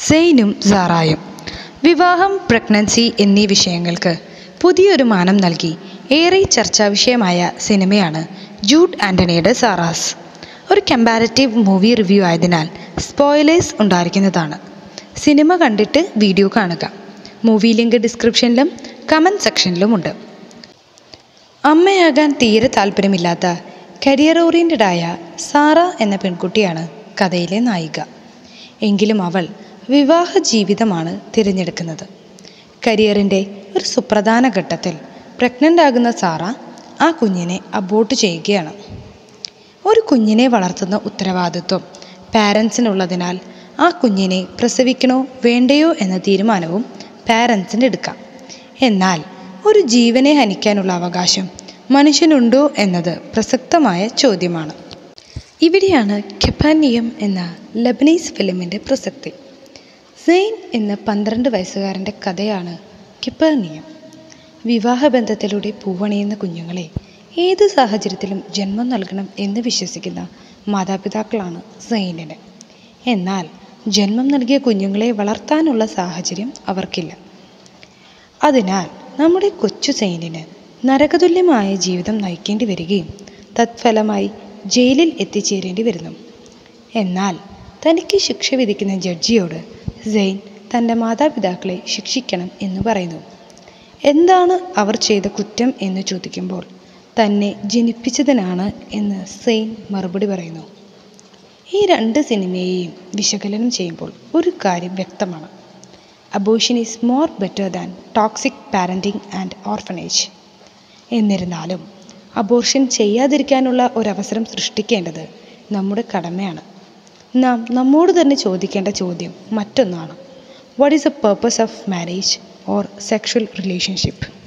സെയ്നും സാറായും വിവാഹം പ്രഗ്നൻസി എന്നീ വിഷയങ്ങൾക്ക് പുതിയൊരു മാനം നൽകി ഏറെ ചർച്ചാ വിഷയമായ സിനിമയാണ് ജൂഡ് ആൻ്റണിയുടെ സാറാസ് ഒരു കമ്പാരറ്റീവ് മൂവി റിവ്യൂ ആയതിനാൽ സ്പോയിലേഴ്സ് ഉണ്ടായിരിക്കുന്നതാണ് സിനിമ കണ്ടിട്ട് വീഡിയോ കാണുക മൂവി ലിങ്ക് ഡിസ്ക്രിപ്ഷനിലും കമൻറ്റ് സെക്ഷനിലുമുണ്ട് അമ്മയാകാൻ തീരെ താല്പര്യമില്ലാത്ത കരിയർ ഓറിയൻറ്റഡായ സാറ എന്ന പെൺകുട്ടിയാണ് കഥയിലെ നായിക എങ്കിലും അവൾ വിവാഹ ജീവിതമാണ് തിരഞ്ഞെടുക്കുന്നത് കരിയറിൻ്റെ ഒരു സുപ്രധാന ഘട്ടത്തിൽ പ്രഗ്നൻ്റ് ആകുന്ന സാറ ആ കുഞ്ഞിനെ അബോർട്ട് ചെയ്യുകയാണ് ഒരു കുഞ്ഞിനെ വളർത്തുന്ന ഉത്തരവാദിത്വം പാരൻസിനുള്ളതിനാൽ ആ കുഞ്ഞിനെ പ്രസവിക്കണോ വേണ്ടയോ എന്ന തീരുമാനവും പാരൻസിന് എടുക്കാം എന്നാൽ ഒരു ജീവനെ ഹനിക്കാനുള്ള അവകാശം മനുഷ്യനുണ്ടോ എന്നത് പ്രസക്തമായ ചോദ്യമാണ് ഇവിടെയാണ് കെപ്പാനിയം എന്ന ലബനീസ് ഫിലിമിൻ്റെ പ്രസക്തി സെയിൻ എന്ന പന്ത്രണ്ട് വയസ്സുകാരൻ്റെ കഥയാണ് കിപ്പർനിയം വിവാഹബന്ധത്തിലൂടെ പൂവണിയുന്ന കുഞ്ഞുങ്ങളെ ഏത് സാഹചര്യത്തിലും ജന്മം നൽകണം എന്ന് വിശ്വസിക്കുന്ന മാതാപിതാക്കളാണ് സെയിനിന് എന്നാൽ ജന്മം നൽകിയ കുഞ്ഞുങ്ങളെ വളർത്താനുള്ള സാഹചര്യം അവർക്കില്ല അതിനാൽ നമ്മുടെ കൊച്ചു സെയിനിന് നരകതുല്യമായ ജീവിതം നയിക്കേണ്ടി വരികയും തത്ഫലമായി ജയിലിൽ എത്തിച്ചേരേണ്ടി വരുന്നു എന്നാൽ തനിക്ക് ശിക്ഷ വിധിക്കുന്ന ജഡ്ജിയോട് സെയിൻ തൻ്റെ മാതാപിതാക്കളെ ശിക്ഷിക്കണം എന്ന് പറയുന്നു എന്താണ് അവർ ചെയ്ത കുറ്റം എന്ന് ചോദിക്കുമ്പോൾ തന്നെ ജനിപ്പിച്ചതിനാണ് എന്ന് സെയിൻ മറുപടി പറയുന്നു ഈ രണ്ട് സിനിമയെയും വിശകലനം ചെയ്യുമ്പോൾ ഒരു കാര്യം വ്യക്തമാണ് abortion is more better than toxic parenting and orphanage എന്നിരുന്നാലും അബോർഷൻ ചെയ്യാതിരിക്കാനുള്ള ഒരവസരം സൃഷ്ടിക്കേണ്ടത് നമ്മുടെ കടമയാണ് നാം നമ്മോട് തന്നെ ചോദിക്കേണ്ട ചോദ്യം മറ്റൊന്നാണ് what is a purpose of marriage or sexual relationship